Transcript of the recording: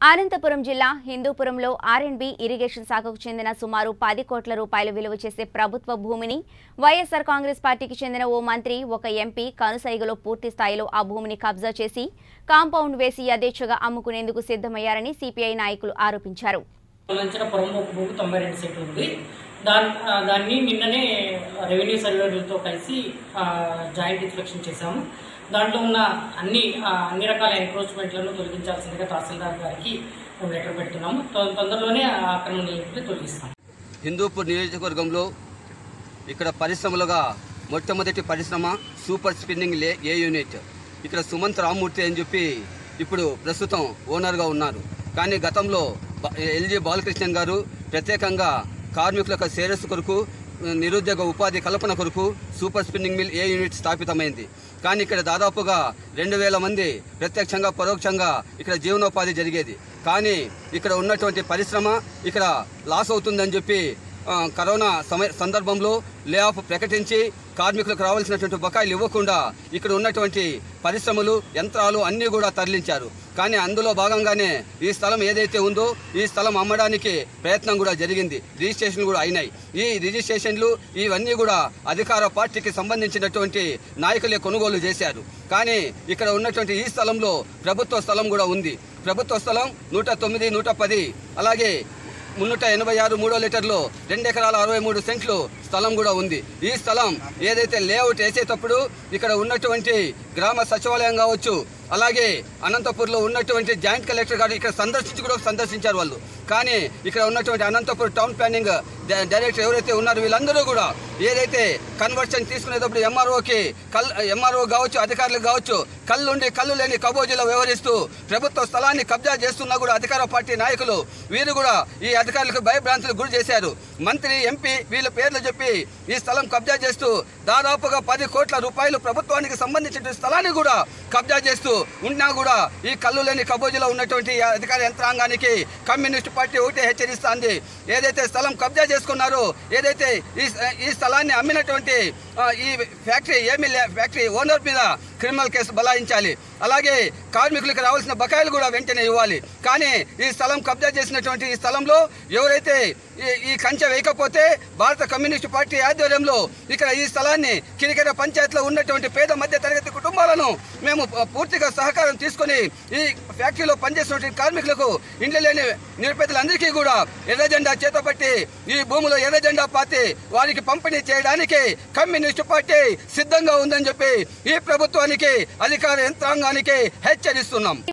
అనంతపురం జిల్లా హిందూపురంలో ఆర్ఎండ్బి ఇరిగేషన్ శాఖకు చెందిన సుమారు పది కోట్ల రూపాయలు విలువ చేసే ప్రభుత్వ భూమిని వైఎస్సార్ కాంగ్రెస్ పార్టీకి చెందిన ఓ మంత్రి ఒక ఎంపీ కనుసైగలో పూర్తి స్థాయిలో ఆ భూమిని కబ్జా చేసి కాంపౌండ్ వేసి యథేచ్ఛగా అమ్ముకునేందుకు సిద్ధమయ్యారని సిపిఐ నాయకులు ఆరోపించారు సంబంధించిన పొరంబోకు భూమి తొంభై రెండు సెంట్లు ఉంది దాని ఆ, దాన్ని నిన్ననే రెవెన్యూ సర్వేలతో కలిసి ఆ, జాయింట్ ఇన్స్పెక్షన్ చేశాము దాంట్లో ఉన్న అన్ని ఆ, అన్ని రకాల ఎంక్రోచ్మెంట్లను తొలగించాల్సిందిగా తహసీల్దార్ గారికి మేము లెటర్ పెడుతున్నాము తొ- తొందరలోనే ఆ ఆక్రమణ తొలగిస్తాం హిందూపూర్ నియోజకవర్గంలో ఇక్కడ పరిశ్రమలుగా మొట్టమొదటి పరిశ్రమ సూపర్ స్పిన్నింగ్ లే ఏ యూనిట్ ఇక్కడ సుమంత్ రామ్మూర్తి అని చెప్పి ఇప్పుడు ప్రస్తుతం ఓనర్గా ఉన్నారు కానీ గతంలో బ- ఎల్జీ బాలకృష్ణన్ గారు ప్రత్యేకంగా కార్మికుల యొక్క శ్రేయస్సు కొరకు నిరుద్యోగ ఉపాధి కల్పన కొరకు super spinning mill a unit స్థాపితమైంది కానీ ఇక్కడ దాదాపుగా రెండు వేల మంది ప్రత్యక్షంగా పరోక్షంగా ఇక్కడ జీవనోపాధి జరిగేది కానీ ఇక్కడ ఉన్నటువంటి పరిశ్రమ ఇక్కడ లాస్ అవుతుందని చెప్పి ఆ, కరోనా సమయ సందర్భంలో లే ఆఫ్ ప్రకటించి కార్మికులకు రావాల్సినటువంటి బకాయిలు ఇవ్వకుండా ఇక్కడ ఉన్నటువంటి పరిశ్రమలు యంత్రాలు అన్నీ కూడా తరలించారు కానీ అందులో భాగంగానే ఈ స్థలం ఏదైతే ఉందో ఈ స్థలం అమ్మడానికి ప్రయత్నం కూడా జరిగింది రిజిస్ట్రేషన్ కూడా అయినాయి ఈ రిజిస్ట్రేషన్లు ఇవన్నీ కూడా అధికార పార్టీకి సంబంధించినటువంటి నాయకులే కొనుగోలు చేశారు కానీ ఇక్కడ ఉన్నటువంటి ఈ స్థలంలో ప్రభుత్వ స్థలం కూడా ఉంది ప్రభుత్వ స్థలం నూట తొమ్మిది నూట పది అలాగే మున్నూట ఎనభై ఆరు మూడో లీటర్లు రెండు ఎకరాల అరవై మూడు సెంట్లు స్థలం కూడా ఉంది ఈ స్థలం ఏదైతే లేఅవుట్ వేసేటప్పుడు ఇక్కడ ఉన్నటువంటి గ్రామ సచివాలయం కావచ్చు అలాగే అనంతపూర్లో ఉన్నటువంటి జాయింట్ కలెక్టర్ గారు ఇక్కడ సందర్శించి కూడా సందర్శించారు వాళ్ళు కానీ ఇక్కడ ఉన్నటువంటి అనంతపూర్ టౌన్ ప్లానింగ్ డై- డైరెక్టర్ ఎవరైతే ఉన్నారో వీళ్ళందరూ కూడా ఏదైతే కన్వర్షన్ తీసుకునేటప్పుడు ఎంఆర్ఓకి కల్ ఎంఆర్ఓ కావచ్చు అధికారులకు కావచ్చు కళ్ళుండి కళ్ళు లేని కబోజీలో వ్యవహరిస్తూ ప్రభుత్వ స్థలాన్ని కబ్జా చేస్తున్నా కూడా అధికార పార్టీ నాయకులు వీరు కూడా ఈ అధికారులకు భయభ్రాంతులకు గురి చేశారు మంత్రి ఎంపీ వీళ్ళ పేర్లు చెప్పి ఈ స్థలం కబ్జా చేస్తూ దాదాపుగా పది కోట్ల రూపాయలు ప్రభుత్వానికి సంబంధించిన స్థలాన్ని కూడా కబ్జా చేస్తూ ఉన్నా కూడా ఈ కళ్ళు లేని కబోజీలో ఉన్నటువంటి ఈ అధికార యంత్రాంగానికి కమ్యూనిస్ట్ పార్టీ ఒకటే హెచ్చరిస్తోంది ఏదైతే స్థలం కబ్జా చేసుకున్నారో ఏదైతే ఈ ఈ స్థలాన్ని అమ్మినటువంటి ఆ, ఈ ఫ్యాక్టరీ ఏమి లే- ఫ్యాక్టరీ ఓనర్ మీద క్రిమినల్ కేసు బలాయించాలి అలాగే కార్మికులకు రావాల్సిన బకాయిలు కూడా వెంటనే ఇవ్వాలి కానీ ఈ స్థలం కబ్జా చేసినటువంటి ఈ స్థలంలో ఎవరైతే ఈ- ఈ కంచె వేయకపోతే భారత కమ్యూనిస్ట్ పార్టీ ఆధ్వర్యంలో ఇక్కడ ఈ స్థలాన్ని కిరికెర పంచాయతీలో ఉన్నటువంటి పేద మధ్య తరగతి కుటుంబాలను మేము ప- పూర్తిగా సహకారం తీసుకొని ఈ ఫ్యాక్టరీలో పనిచేస్తున్నటువంటి కార్మికులకు ఇండ్లు లేని నిరుపేదలందరికీ కూడా ఎర్ర జెండా చేతపట్టి ఈ భూములో ఎర్ర జెండా పాతి వారికి పంపిణీ చేయడానికి కమ్యూనిస్ట్ పార్టీ సిద్ధంగా ఉందని చెప్పి ఈ ప్రభుత్వానికి అధికార యంత్రాంగానికి హెచ్చరిస్తున్నాం